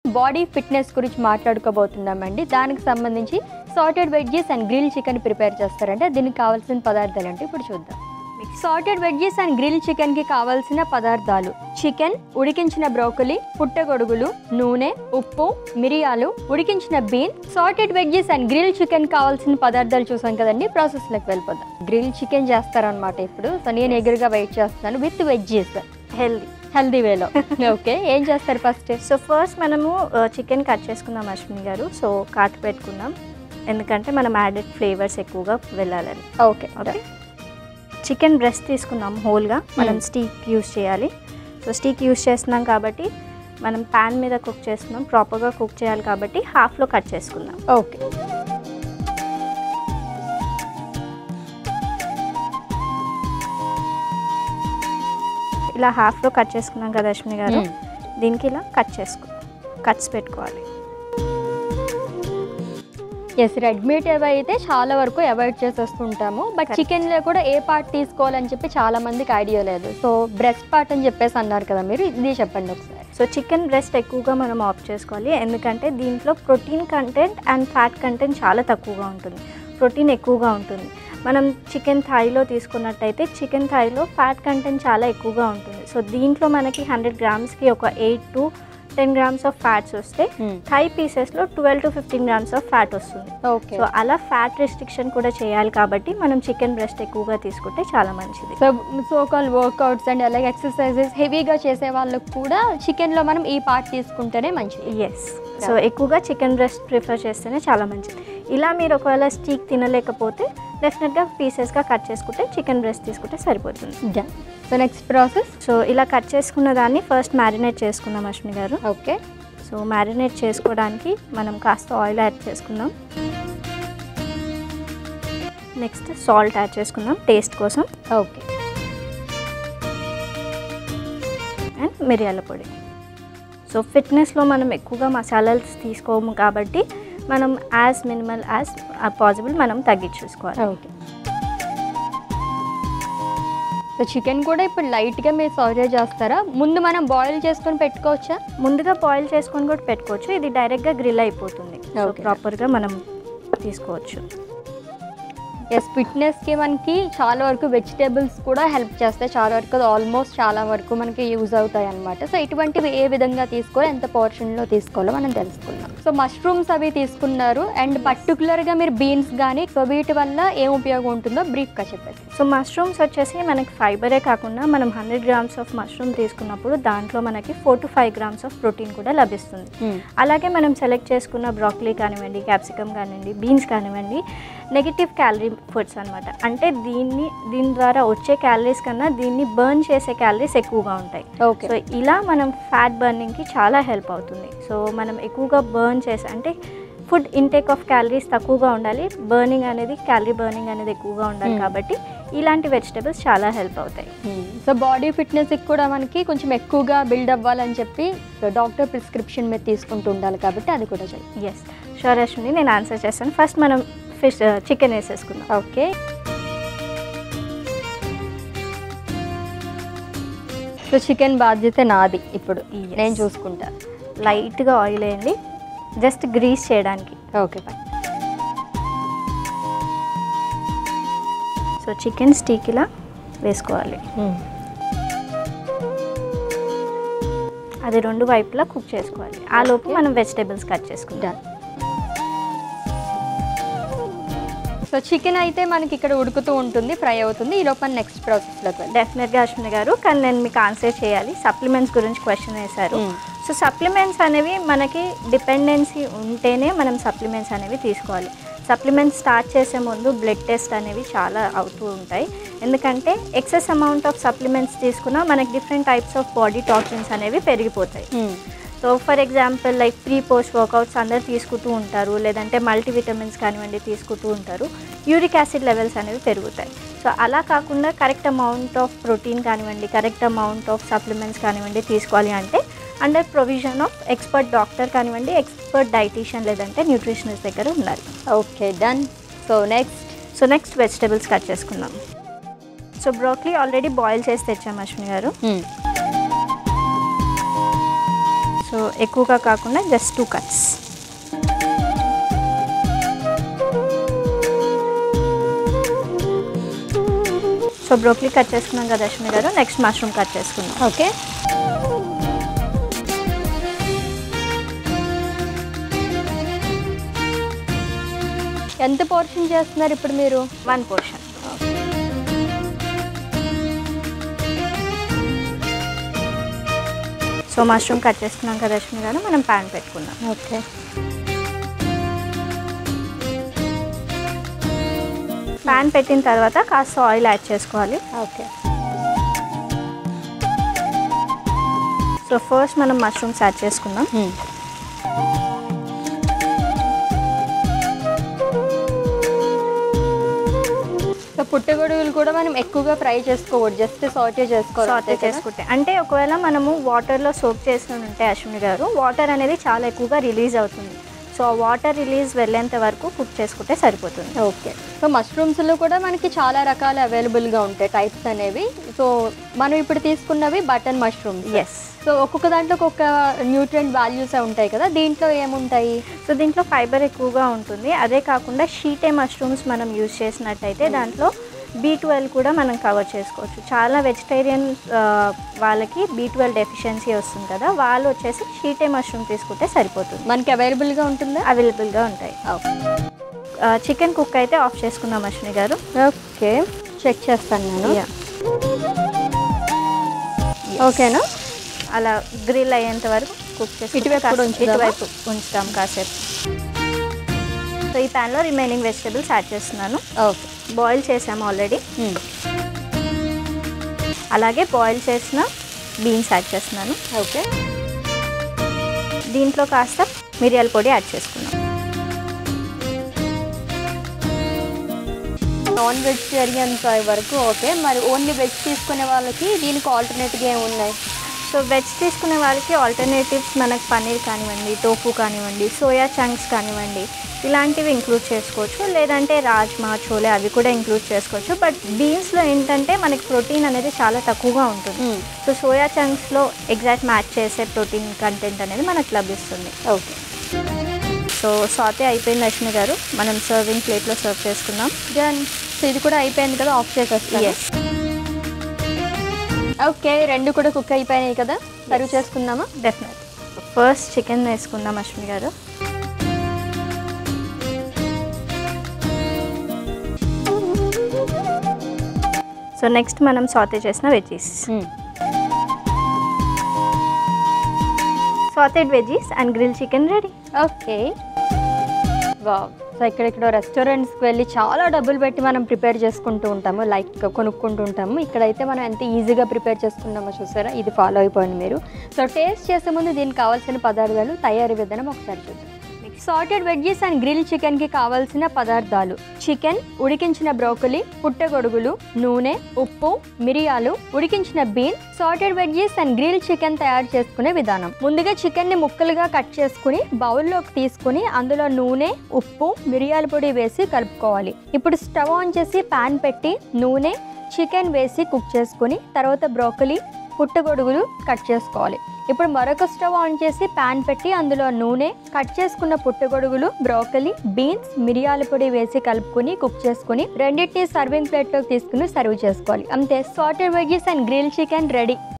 Body fitness గురించి మాట్లాడుకోబోతున్నామండి దానికి సంబంధించి sauteed veggies and grill chicken prepare చేస్తారంటే దీనికి కావాల్సిన పదార్థాలు అంటే ఇప్పుడు చూద్దాం సార్టెడ్ వెజ్జెస్ అండ్ గ్రిల్ చికెన్కి కావాల్సిన పదార్థాలు చికెన్ ఉడికించిన బ్రోకలీ పుట్టగొడుగులు నూనె ఉప్పు మిరియాలు ఉడికించిన bean sauteed veggies and grill chicken కావాల్సిన పదార్థాలు చూసాం కదండి ప్రాసెస్లోకి వెళ్ళిపోదాం గ్రిల్ చికెన్ చేస్తారనమాట ఇప్పుడు సో నేను ఎగురుగా వెయిట్ చేస్తున్నాను విత్ వెజ్జెస్ హెల్దీ హెల్దీ వేలో ఓకే ఏం చేస్తారు ఫస్ట్ సో ఫస్ట్ మనము చికెన్ కట్ చేసుకుందాం అశ్విని గారు సో కాటు పెట్టుకుందాం ఎందుకంటే మనం యాడెడ్ ఫ్లేవర్స్ ఎక్కువగా వెళ్ళాలని ఓకే ఓకే చికెన్ బ్రెస్ట్ తీసుకుందాం హోల్గా మనం స్టీక్ యూస్ చేయాలి సో స్టీక్ యూస్ చేస్తున్నాం కాబట్టి మనం ప్యాన్ మీద కుక్ చేస్తున్నాం ప్రాపర్గా కుక్ చేయాలి కాబట్టి హాఫ్లో కట్ చేసుకుందాం ఓకే ఇలా హాఫ్లో కట్ చేసుకున్నాం కదా అశ్విని గారు మ్మ్. దీనికి ఇలా కట్ చేసుకో కట్స్ పెట్టుకోవాలి ఎస్ రెడ్ మీట్ అయితే చాలా వరకు అవాయిడ్ చేసేస్తుంటాము బట్ Correct. చికెన్లో కూడా ఏ పార్ట్ తీసుకోవాలని చెప్పి చాలా మందికి ఐడియా లేదు సో బ్రెస్ట్ పార్ట్ అని చెప్పేసి అన్నారు కదా మీరు ఇది చెప్పండి ఒకసారి సో చికెన్ బ్రెస్ట్ ఎక్కువగా మనం ఆఫ్ చేసుకోవాలి ఎందుకంటే దీంట్లో protein content and fat content చాలా తక్కువగా ఉంటుంది ప్రోటీన్ ఎక్కువగా ఉంటుంది మనం చికెన్ థాయిలో తీసుకున్నట్టయితే చికెన్ థాయిలో ఫ్యాట్ కంటెంట్ చాలా ఎక్కువగా ఉంటుంది సో దీంట్లో మనకి హండ్రెడ్ గ్రామ్స్కి ఒక eight to ten grams of fats వస్తే థై పీసెస్లో twelve to fifteen grams of fat వస్తుంది ఓకే సో అలా ఫ్యాట్ రెస్ట్రిక్షన్ కూడా చేయాలి కాబట్టి మనం చికెన్ బ్రెస్ట్ ఎక్కువగా తీసుకుంటే చాలా మంచిది so so call workouts and అలాగే ఎక్సర్సైజెస్ హెవీగా చేసే వాళ్ళకు కూడా చికెన్లో మనం ఈ పార్ట్ తీసుకుంటేనే మంచిది ఎస్ సో ఎక్కువగా చికెన్ బ్రెస్ట్ ప్రిఫర్ చేస్తేనే చాలా మంచిది ఇలా మీరు ఒకవేళ స్టీక్ తినలేకపోతే డెఫినెట్గా పీసెస్గా కట్ చేసుకుంటే చికెన్ బ్రెస్ట్ తీసుకుంటే సరిపోతుంది సో నెక్స్ట్ ప్రాసెస్ సో ఇలా కట్ చేసుకున్న దాన్ని ఫస్ట్ మ్యారినేట్ చేసుకుందాం అశ్విని గారు ఓకే సో మ్యారినేట్ చేసుకోవడానికి మనం కాస్త ఆయిల్ యాడ్ చేసుకుందాం నెక్స్ట్ సాల్ట్ యాడ్ చేసుకుందాం టేస్ట్ కోసం ఓకే అండ్ మిరియాల పొడి సో ఫిట్నెస్లో మనం ఎక్కువగా మసాలాస్ తీసుకోము కాబట్టి మనం యాజ్ మినిమల్ యాజ్ పాసిబుల్ మనం తగ్గించేసుకోవాలి ఓకే సో చికెన్ కూడా ఇప్పుడు లైట్గా మీరు సర్వ్ చేస్తారా ముందు మనం బాయిల్ చేసుకొని పెట్టుకోవచ్చా ముందుగా బాయిల్ చేసుకొని కూడా పెట్టుకోవచ్చు ఇది డైరెక్ట్గా గ్రిల్ అయిపోతుంది సో Okay. ప్రాపర్గా మనం తీసుకోవచ్చు ఎస్ ఫిట్నెస్కి మనకి చాలా వరకు వెజిటేబుల్స్ కూడా హెల్ప్ చేస్తాయి చాలా వరకు ఆల్మోస్ట్ చాలా వరకు మనకి యూజ్ అవుతాయి అనమాట సో ఇటువంటివి ఏ విధంగా తీసుకోవాలి ఎంత పోర్షన్లో తీసుకోవాలో మనం తెలుసుకుందాం సో మష్రూమ్స్ అవి తీసుకున్నారు అండ్ పర్టికులర్గా మీరు బీన్స్ కానీ సో వీటి వల్ల ఏం ఉపయోగం ఉంటుందో బ్రీఫ్గా చెప్పండి సో మష్రూమ్స్ వచ్చేసి మనకి ఫైబరే కాకుండా మనం హండ్రెడ్ గ్రామ్స్ ఆఫ్ మష్రూమ్ తీసుకున్నప్పుడు దాంట్లో మనకి four to five grams of protein కూడా లభిస్తుంది అలాగే మనం సెలెక్ట్ చేసుకున్న బ్రాక్లీ కానివ్వండి క్యాప్సికమ్ కానివ్వండి బీన్స్ కానివ్వండి నెగిటివ్ క్యాలరీ ఫుడ్స్ అనమాట అంటే దీన్ని దీని ద్వారా వచ్చే క్యాలరీస్ కన్నా దీన్ని బర్న్ చేసే క్యాలరీస్ ఎక్కువగా ఉంటాయి ఓకే సో ఇలా మనం ఫ్యాట్ బర్నింగ్కి చాలా హెల్ప్ అవుతుంది సో మనం ఎక్కువగా బర్న్ చేసే అంటే ఫుడ్ ఇంటేక్ ఆఫ్ క్యాలరీస్ తక్కువగా ఉండాలి బర్నింగ్ అనేది క్యాలరీ బర్నింగ్ అనేది ఎక్కువగా ఉండాలి Hmm. కాబట్టి ఇలాంటి వెజిటేబుల్స్ చాలా హెల్ప్ అవుతాయి సో బాడీ ఫిట్నెస్కి కూడా మనకి కొంచెం ఎక్కువగా బిల్డ్ అవ్వాలని చెప్పి డాక్టర్ ప్రిస్క్రిప్షన్ మీద తీసుకుంటూ ఉండాలి కాబట్టి అది కూడా చేయాలి ఎస్ షూర్ అశ్విని నేను ఆన్సర్ చేస్తాను ఫస్ట్ మనం ఫిష్ చికెన్ వేసేసుకుందాం ఓకే సో చికెన్ బాధ్యత నాది ఇప్పుడు Yes. నేను చూసుకుంటా లైట్గా ఆయిల్ వేయండి జస్ట్ గ్రీస్ చేయడానికి okay fine so chicken steak ఇలా వేసుకోవాలి అది రెండు వైపులా కుక్ చేసుకోవాలి ఆ లోపు Okay. మనం వెజిటేబుల్స్ కట్ చేసుకుందాం డన్ సో చికెన్ అయితే మనకి ఇక్కడ ఉడుకుతూ ఉంటుంది ఫ్రై అవుతుంది ఈ లోపల నెక్స్ట్ ప్రాసెస్లోకి వెళ్ళి డెఫినెట్గా అశ్విని గారు కానీ నేను మీకు ఆన్సర్ చేయాలి సప్లిమెంట్స్ గురించి క్వశ్చన్ వేశారు Mm. సో సప్లిమెంట్స్ అనేవి మనకి డిపెండెన్సీ ఉంటేనే మనం సప్లిమెంట్స్ అనేవి తీసుకోవాలి సప్లిమెంట్స్ స్టార్ట్ చేసే ముందు బ్లడ్ టెస్ట్ అనేవి చాలా అవుతూ ఉంటాయి ఎందుకంటే ఎక్సెస్ అమౌంట్ ఆఫ్ సప్లిమెంట్స్ తీసుకున్నా మనకి different types of body toxins అనేవి పెరిగిపోతాయి so for example like pre post workouts అందరు తీసుకుంటూ ఉంటారు లేదంటే మల్టీవిటమిన్స్ కానివ్వండి తీసుకుంటూ ఉంటారు యూరిక్ యాసిడ్ లెవెల్స్ అనేవి పెరుగుతాయి సో అలా కాకుండా కరెక్ట్ అమౌంట్ ఆఫ్ ప్రోటీన్ కానివ్వండి కరెక్ట్ అమౌంట్ ఆఫ్ సప్లిమెంట్స్ కానివ్వండి తీసుకోవాలి అంటే under provision of expert doctor కానివ్వండి ఎక్స్పర్ట్ డైటీషియన్ లేదంటే న్యూట్రిషనిస్ట్ దగ్గర ఉండాలి okay done so next so next vegetables cut చేసుకుందాం సో బ్రోక్లీ ఆల్రెడీ బాయిల్ చేసి తెచ్చాము అశ్విని గారు సో ఎక్కువగా కాకుండా just two cuts so broccoli cut చేసుకున్నాం కదా Ashwini garu next mushroom cut చేసుకుందాం ఓకే ఎంత పోర్షన్ చేస్తున్నారు ఇప్పుడు మీరు one portion so mushroom cut చేసుకున్నాం కదా అశ్విని గారు మనం ప్యాన్ పెట్టుకుందాం ఓకే ప్యాన్ పెట్టిన తర్వాత కాస్త ఆయిల్ యాడ్ చేసుకోవాలి ఓకే సో ఫస్ట్ మనం మష్రూమ్స్ యాడ్ చేసుకుందాం సో పుట్టగొడుగులు కూడా మనం ఎక్కువగా ఫ్రై చేసుకోకూడదు జస్ట్ సాటే చేసుకోవాలి సాటే చేసుకుంటే అంటే ఒకవేళ మనము వాటర్లో సోప్ చేసి ఉంటే అశ్విని గారు వాటర్ అనేది చాలా ఎక్కువగా రిలీజ్ అవుతుంది సో ఆ వాటర్ రిలీజ్ వెళ్ళేంత వరకు కుక్ చేసుకుంటే సరిపోతుంది ఓకే సో మష్రూమ్స్లో కూడా మనకి చాలా రకాలు అవైలబుల్గా ఉంటాయి టైప్స్ అనేవి సో మనం ఇప్పుడు తీసుకున్నవి బటన్ మష్రూమ్స్ ఎస్ సో ఒక్కొక్క దాంట్లో ఒక్కొక్క న్యూట్రియంట్ వాల్యూస్ ఉంటాయి కదా దీంట్లో ఏముంటాయి సో దీంట్లో ఫైబర్ ఎక్కువగా ఉంటుంది అదే కాకుండా షీటే మష్రూమ్స్ మనం యూజ్ చేసినట్టయితే దాంట్లో బీ ట్వెల్వ్ కూడా మనం కవర్ చేసుకోవచ్చు చాలా వెజిటేరియన్ వాళ్ళకి బీ ట్వెల్వ్ డెఫిషియన్సీ వస్తుంది కదా వాళ్ళు వచ్చేసి షీటే మష్రూమ్ తీసుకుంటే సరిపోతుంది మనకి అవైలబుల్గా ఉంటుందా అవైలబుల్గా ఉంటాయి చికెన్ కుక్ అయితే ఆఫ్ చేసుకుందాం అశ్విని గారు ఓకే చెక్ చేస్తాను నేను Yeah. ఓకేనా అలా గ్రిల్ అయ్యేంత వరకు కుక్ చేసి ఇటువైపు కూడా ఉంచుదామా? ఇటువైపు ఉంచుతాం కాసేపు సో ఈ ప్యాన్లో రిమైనింగ్ వెజిటబుల్స్ యాడ్ చేస్తున్నాను ఓకే బాయిల్ చేసాము ఆల్రెడీ అలాగే బాయిల్ చేసిన బీన్స్ యాడ్ చేస్తున్నాను ఓకే దీంట్లో కాస్త మిరియాల పొడి యాడ్ చేసుకున్నాం నాన్ వెజిటేరియన్స్ వరకు ఓకే మరి ఓన్లీ వెజ్ తీసుకునే వాళ్ళకి దీనికి ఆల్టర్నేట్గా ఏమి ఉన్నాయి సో వెజ్ తీసుకునే వాళ్ళకి ఆల్టర్నేటివ్స్ మనకు పన్నీర్ కానివ్వండి టోఫు కానివ్వండి సోయా చంక్స్ కానివ్వండి ఇలాంటివి ఇంక్లూడ్ చేసుకోవచ్చు లేదంటే రాజ్మా చోలే అవి కూడా ఇంక్లూడ్ చేసుకోవచ్చు బట్ బీన్స్లో ఏంటంటే మనకి ప్రోటీన్ అనేది చాలా తక్కువగా ఉంటుంది మ్మ్. సో సోయా చంక్స్లో ఎగ్జాక్ట్ మ్యాచ్ చేసే ప్రోటీన్ కంటెంట్ అనేది మనకు లభిస్తుంది ఓకే సో సాతే అయిపోయింది అశ్విని గారు మనం సర్వింగ్ ప్లేట్లో సర్వ్ చేసుకుందాం డన్ సో ఇది కూడా అయిపోయింది కదా ఆఫ్ చేసేస్తాను ఎస్ ఓకే రెండు కూడా కుక్ అయిపోయినాయి కదా సర్వ్ చేసుకుందామా డెఫినెట్ ఫస్ట్ చికెన్ వేసుకుందాం అశ్విని గారు సో నెక్స్ట్ మనం సాతే చేసిన veggies sauteed veggies and grill chicken ready okay wow so ఇక్కడెక్కడ రెస్టారెంట్స్కి వెళ్ళి చాలా డబ్బులు పెట్టి మనం ప్రిపేర్ చేసుకుంటూ ఉంటాము లైక్ కొనుక్కుంటూ ఉంటాము ఇక్కడైతే మనం ఎంత ఈజీగా ప్రిపేర్ చేసుకున్నామో చూసారా ఇది ఫాలో అయిపోయింది మీరు సో టేస్ట్ చేసే ముందు దీనికి కావాల్సిన పదార్థాలు తయారీ విధానం ఒకసారి చూద్దాం సాటెడ్ వెజ్జీస్ అండ్ గ్రిల్ చికెన్కి కావాల్సిన పదార్థాలు చికెన్ ఉడికించిన బ్రోకలీ పుట్టగొడుగులు నూనె ఉప్పు మిరియాలు ఉడికించిన bean sauteed veggies and grill chicken తయారు చేసుకునే విధానం ముందుగా చికెన్ ని ముక్కలుగా కట్ చేసుకుని బౌల్లోకి తీసుకుని అందులో నూనె ఉప్పు మిరియాల పొడి వేసి కలుపుకోవాలి ఇప్పుడు స్టవ్ ఆన్ చేసి పాన్ పెట్టి నూనె చికెన్ వేసి కుక్ చేసుకుని తర్వాత బ్రోకలీ పుట్టగొడుగులు కట్ చేసుకోవాలి ఇప్పుడు మరొక స్టవ్ ఆన్ చేసి పాన్ పెట్టి అందులో నూనె కట్ చేసుకున్న పుట్టగొడుగులు బ్రోకలీ బీన్స్ మిరియాల పొడి వేసి కలుపుకుని కుక్ చేసుకుని రెండింటిని సర్వింగ్ ప్లేట్లోకి తీసుకుని సర్వ్ చేసుకోవాలి అంతే sauteed veggies and grill chicken ready